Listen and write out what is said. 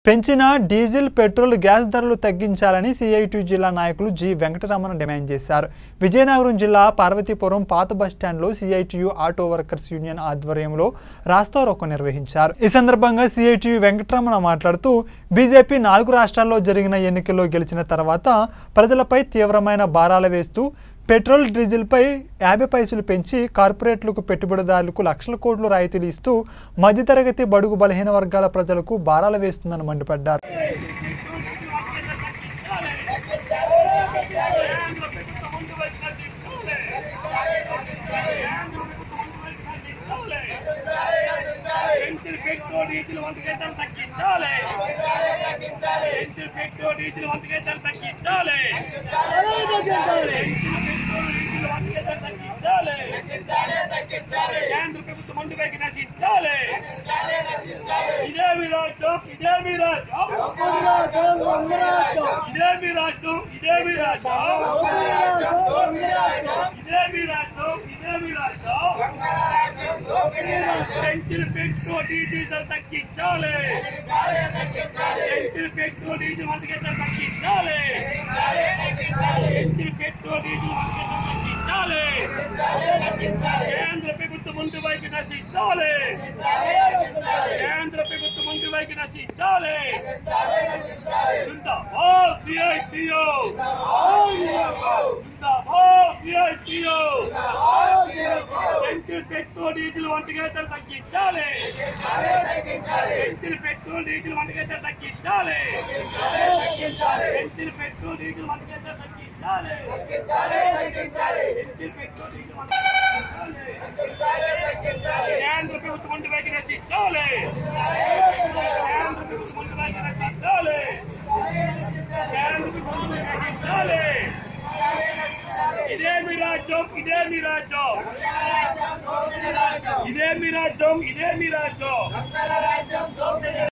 పెంచిన diesel petrol gas ధరలు తగ్గించాలని సిఐటి జిల్లా నాయకులు జి వెంకటరమణ డిమాండ్ చేశారు విజయనగరం జిల్లా పార్వతీపురం పాత బస్టాండ్లో సిఐటియు ఆటో వర్కర్స్ యూనియన్ ఆధ్వర్యంలో రాస్తారోకో నిర్వహించారు ఈ సందర్భంగా సిఐటియు వెంకటరమణ మాట్లాడుతూ బీజేపీ నాలుగు రాష్ట్రాల్లో జరిగిన ఎన్నికల్లో గెలిచిన తర్వాత ప్రజలపై తీవ్రమైన భారాలు వేస్తూ పెట్రోల్ డీజిల్పై యాభై పైసలు పెంచి కార్పొరేట్లకు పెట్టుబడిదారులకు లక్షల కోట్లు రాయితీలు ఇస్తూ మధ్యతరగతి బడుగు బలహీన వర్గాల ప్రజలకు భారాలు వేస్తుందని మండిపడ్డారు పెంచిన పెట్రోల్ డీజిల్ వంట గంటలు తగ్గించాలి పెంచిన పెట్రోల్ డీజిల్ వంట గంటలు తగ్గించాలి పెంచిన పెట్రోల్ డీజిల్ వంట గంటలు తగ్గించాలి కేంద్ర ప్రభుత్వం ముందుపైకి నశించాలి ఇదే మీ రాజ్యం ఇదే మీ రాజ్యం ఇదే మీ రాజ్యం ఇదే మీ రాజ్యం ఇదే మీ రాజ్యం ఇదే మీ రాజ్యం పెంచిన పెట్రోల్ డీజిల్ ధర తగ్గించాలి పెంచిన పెట్రోల్ డీజిల్ వంట గంటలు తగ్గించాలి పెంచిన పెట్రోల్ డీజిల్ వంట గంటలు తగ్గించాలి కేంద్ర ప్రభుత్వం ముందు వైపు నశించాలి కేంద్ర ప్రభుత్వం ముందు వైపు నశించాలి జిందాబాద్ సిఐటియు జిందాబాద్ సిఐటియు పెంచిన పెట్రోల్ డీజిల్ వంట గంటలు తగ్గించాలి పెంచిన పెట్రోల్ డీజిల్ వంట గంటలు తగ్గించాలి పెంచిన పెట్రోల్ డీజిల్ వంట గంటలు తగ్గించాలి పెంచిన పెట్రోల్ డీజిల్ వంట గంటలు తగ్గించాలి కేంద్ర ప్రభుత్వం ముందు వైపు నశించాలి కేంద్ర ప్రభుత్వం ముందు వైపు నశించాలి కేంద్ర ప్రభుత్వం ముందు వైపు నశించాలి ఇదే మీ రాజ్యం ఇదే మీ రాజ్యం ఇదే మీ రాజ్యం ఇదే మీ రాజ్యం